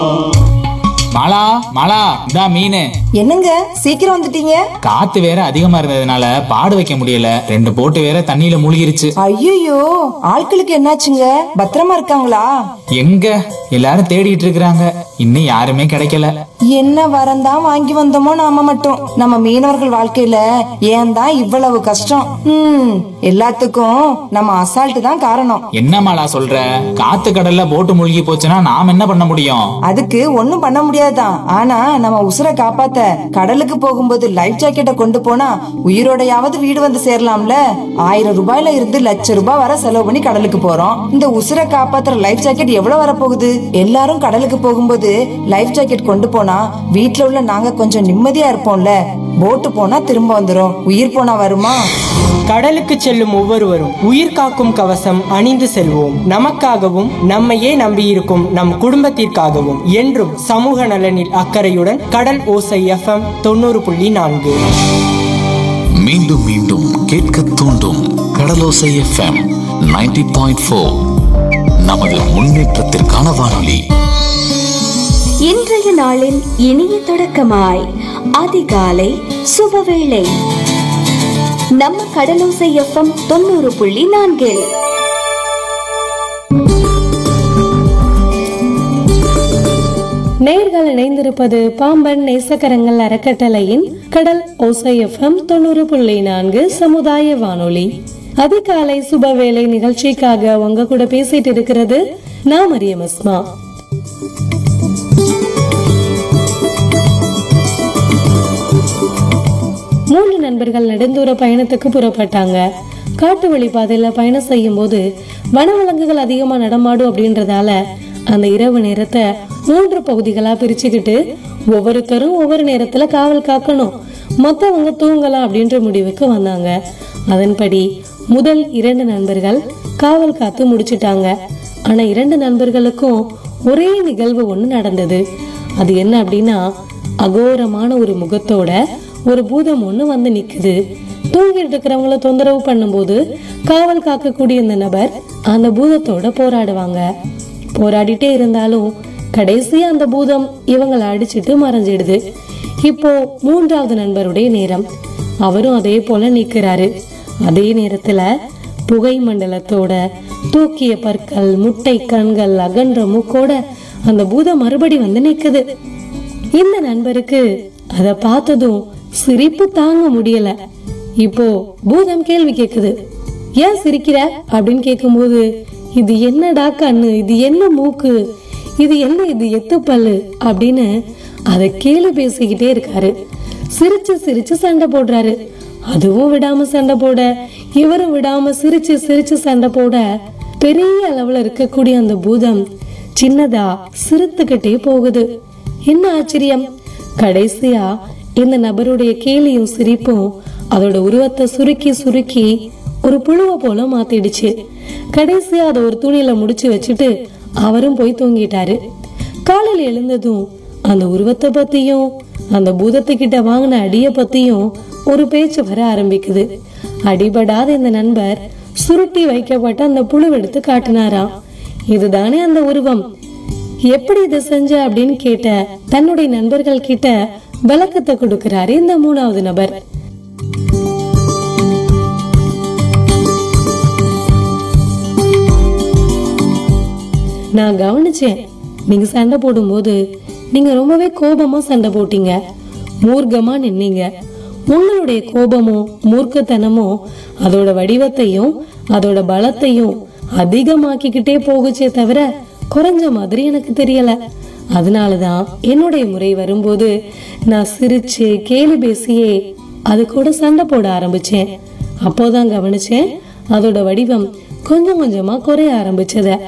மாலா மாலா இதா மீன் என்னங்க சீக்கிரம் வந்துட்டீங்க காத்து வேற அதிகமா இருந்ததுனால பாடு வைக்க முடியல ரெண்டு போட்டு வேற தண்ணியில மூழ்கிருச்சு ஐயோ ஆட்களுக்கு என்னாச்சுங்க பத்திரமா இருக்காங்களா எங்க எல்லாரும் தேடிட்டு இருக்கிறாங்க இன்னும் யாருமே கிடைக்கல என்ன வரந்தான் வாங்கி வந்தோமோ நாம மட்டும் நம்ம மீனவர்கள் வாழ்க்கையில ஏன் தான் இவ்வளவு கஷ்டம் ம் எல்லாத்துக்கும் நம்ம அசால்ட் தான் காரணம் என்ன மாலா சொல்ற காத்து கடல்ல போட்டு மூழ்கி போச்சுன்னா நாம் என்ன பண்ண முடியும் அதுக்கு ஒண்ணும் பண்ண முடியாதுதான் ஆனா நம்ம உசுரை காப்பாத்த கடலுக்கு போகும்போது லைஃப் ஜாக்கெட்டை கொண்டு போனா உயிரோடையாவது வீடு வந்து சேரலாம்ல ஆயிரம் ரூபாயில இருந்து லட்ச ரூபாய் வரை செலவு பண்ணி கடலுக்கு போறோம் இந்த உசுரை காப்பாத்துற லைஃப் ஜாக்கெட் எவ்வளவு வரப்போகுது எல்லாரும் கடலுக்கு போகும்போது லைஃப் ஜாக்கெட் கொண்டு போனா வீட்ல உள்ள நாங்க கொஞ்சம் நிம்மதியா இருப்போம்ல போட்டு போனா திரும்ப வந்துரும் உயிர் போனா வருமா கடலுக்கு செல்லும் ஒவ்வொருவரும் உயிர் காக்கும் கவசம் அணிந்து செல்வோம் நமக்காகவும் நம்மையே நம்பியிருக்கும் நம் குடும்பத்திற்காகவும் என்றும் சமூக நலனில் அக்கறையுடன் கடல் ஓசை எஃப்எம் தொண்ணூறு புள்ளி நான்கு மீண்டும் மீண்டும் கேட்க தூண்டும் கடலோசை எஃப்எம் 90.4 பாயிண்ட் ஃபோர் நமது முன்னேற்றத்திற்கான வானொலி இன்றைய நாளின் இனிய தொடக்கமாய் அதிகாலை சுபவேளை நம்ம கடலோசை எஃப்எம் தொண்ணூறு புள்ளி நான்கில் நேர்கள் இணைந்திருப்பது பாம்பன் நேசக்கரங்கள் அறக்கட்டளையின் கடல் ஓசை எஃப்எம் தொண்ணூறு புள்ளி நான்கு சமுதாய வானொலி அதிகாலை சுபவேளை நிகழ்ச்சிக்காக உங்க கூட பேசிட்டு இருக்கிறது நான் மரியம் அஸ்மா மூன்று நண்பர்கள் நெடுந்தூர பயணத்துக்கு புறப்பட்டாங்க காட்டு வழி பாதையில பயணம் செய்யும் போது வனவிலங்குகள் அதிகமா நடமாடும் அப்படின்றதால அந்த இரவு நேரத்தை மூன்று பகுதிகளா பிரிச்சுக்கிட்டு ஒவ்வொருத்தரும் ஒவ்வொரு நேரத்துல காவல் காக்கணும் மத்தவங்க தூங்கலாம் அப்படின்ற முடிவுக்கு வந்தாங்க அதன்படி முதல் இரண்டு நண்பர்கள் காவல் காத்து முடிச்சிட்டாங்க ஆனா இரண்டு நண்பர்களுக்கும் ஒரே நிகழ்வு ஒண்ணு நடந்தது அது என்ன அப்படின்னா அகோரமான ஒரு முகத்தோட ஒரு பூதம் ஒண்ணு வந்து நிக்குது தூங்கிட்டு இருக்கிறவங்கள தொந்தரவு பண்ணும்போது காவல் காக்கக்கூடிய இந்த நபர் அந்த பூதத்தோட போராடுவாங்க போராடிட்டே இருந்தாலும் கடைசியா அந்த பூதம் இவங்களை அடிச்சிட்டு மறைஞ்சிடுது இப்போ மூன்றாவது நண்பருடைய நேரம் அவரும் அதே போல நிக்கிறாரு அதே நேரத்துல புகை மண்டலத்தோட தூக்கிய பற்கள் முட்டை கண்கள் அகன்ற மூக்கோட அந்த பூதம் மறுபடி வந்து நிக்குது இந்த நண்பருக்கு அத பார்த்ததும் சிரிப்பு தாங்க முடியல இப்போ பூதம் கேள்வி கேக்குது ஏன் சிரிக்கிற அப்படின்னு கேக்கும்போது இது என்னடா கண்ணு இது என்ன மூக்கு இது என்ன இது எத்து பல்லு அப்படின்னு அத கேள்வி பேசிக்கிட்டே இருக்காரு சிரிச்சு சிரிச்சு சண்டை போடுறாரு அதுவும் விடாம சண்டை போட இவரும் விடாம சிரிச்சு சிரிச்சு சண்டை போட பெரிய அளவுல இருக்கக்கூடிய அந்த பூதம் சின்னதா சிரித்துக்கிட்டே போகுது என்ன ஆச்சரியம் கடைசியா இந்த நபருடைய கேலியும் சிரிப்பும் அதோட உருவத்தை சுருக்கி சுருக்கி ஒரு புழுவை போல மாத்திடுச்சு கடைசியா அதை ஒரு துணியில முடிச்சு வச்சுட்டு அவரும் போய் தூங்கிட்டாரு காலையில் எழுந்ததும் அந்த உருவத்தை பத்தியும் அந்த பூதத்துக்கிட்ட வாங்கின அடிய பத்தியும் ஒரு பேச்சு வர ஆரம்பிக்குது அடிபடாத இந்த நண்பர் சுருட்டி வைக்கப்பட்ட அந்த புழுவெடுத்து காட்டினாராம் இதுதானே அந்த உருவம் எப்படி இதை செஞ்ச அப்படின்னு கேட்ட தன்னுடைய நண்பர்கள் கிட்ட விளக்கத்தை கொடுக்கிறாரு இந்த மூணாவது நபர் நான் கவனிச்சேன் நீங்க சண்டை போடும்போது நீங்க ரொம்பவே கோபமா சண்டை போட்டீங்க மூர்க்கமா நின்னீங்க உங்களுடைய கோபமும் மூர்க்கத்தனமும் அதோட வடிவத்தையும் அதோட பலத்தையும் அதிகமாக்கிக்கிட்டே போகுச்சே தவிர குறைஞ்ச மாதிரி எனக்கு தெரியல அதனாலதான் என்னுடைய முறை வரும்போது நான் சிரிச்சு கேலி பேசியே அது கூட சண்டை போட ஆரம்பிச்சேன் அப்போதான் கவனிச்சேன் அதோட வடிவம் கொஞ்சம் கொஞ்சமா குறைய ஆரம்பிச்சத